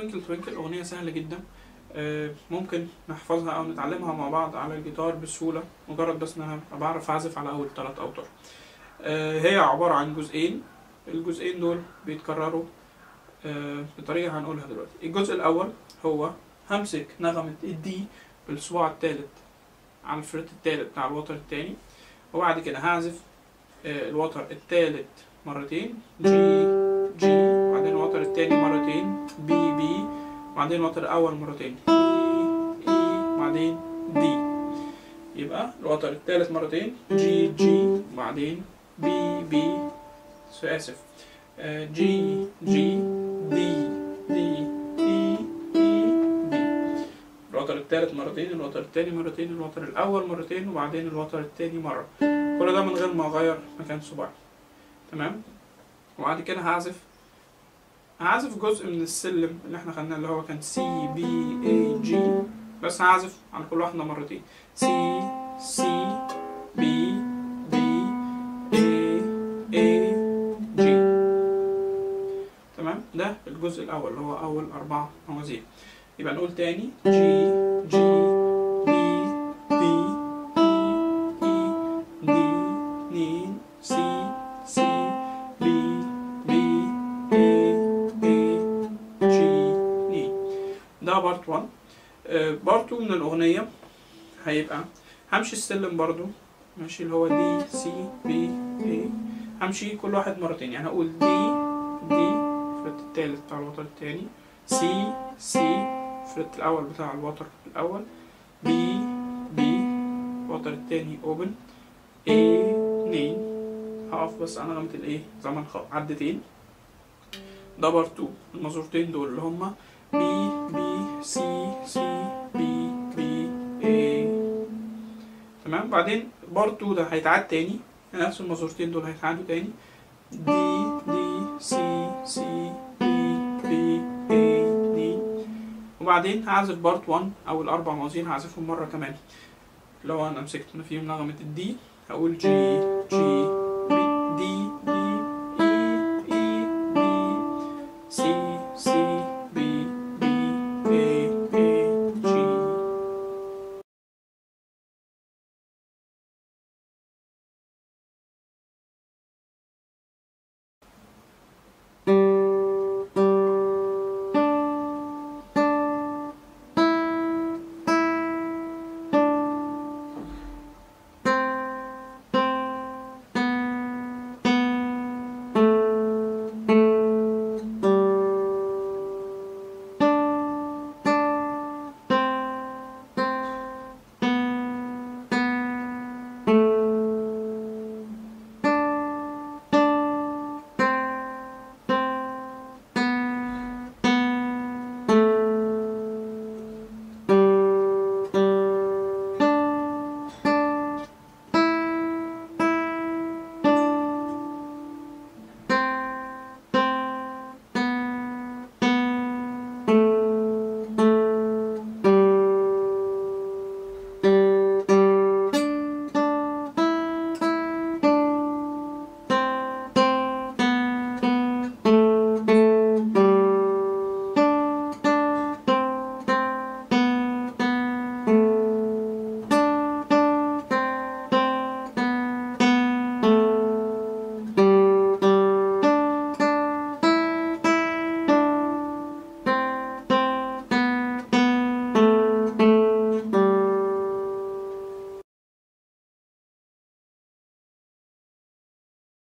توينكل توينكل أغنية سهلة جدا آه، ممكن نحفظها أو نتعلمها مع بعض على الجيتار بسهولة مجرد بس إن أنا أبقى بعرف أعزف على أول ثلاث أوتار آه، هي عبارة عن جزئين الجزئين دول بيتكرروا آه، بطريقة هنقولها دلوقتي الجزء الأول هو همسك نغمة الدي بالصباع الثالث على الفريت الثالث بتاع الوتر الثاني وبعد كده هعزف آه، الوتر الثالث مرتين جي جي وبعدين الوتر الثاني مرتين بي بي وبعدين الوتر الأول مرتين إي إي وبعدين دي يبقى الوتر الثالث مرتين جي جي وبعدين بي بي آسف آه، جي جي دي دي إي إي دي الوتر الثالث مرتين الوتر الثاني مرتين الوتر الأول مرتين وبعدين الوتر الثاني مرة كل ده من غير ما أغير مكان صباعي تمام وبعد كده هعزف هعزف جزء من السلم اللي احنا خدناه اللي هو كان سي بي اي جي بس هعزف على كل واحدة مرتين سي سي بي بي اي اي جي تمام ده الجزء الأول اللي هو أول أربع موازين يبقى نقول تاني جي جي بي بي اي اي دي اتنين سي سي بي بي اي اي جي اي ده بارت 1 بارت 2 من الأغنية هيبقى همشي السلم برضو ماشي اللي هو دي سي بي اي همشي كل واحد مرتين يعني هقول دي دي الفريت التالت بتاع الوتر التاني سي سي الفريت الأول بتاع الوتر الأول بي بي الوتر التاني اوبن اي اتنين هقف بس على نغمة الايه زمن خ- عدتين ده بار 2 المزورتين دول اللي هما بي بي سي سي بي بي اي تمام بعدين بار 2 ده هيتعاد تاني نفس المزورتين دول هيتعادوا تاني دي دي سي سي بي بي اي اتنين وبعدين هعزف بارت 1 او الاربع موازين هعزفهم مره كمان لو انا مسكت فيهم نغمه الدي هقول جي جي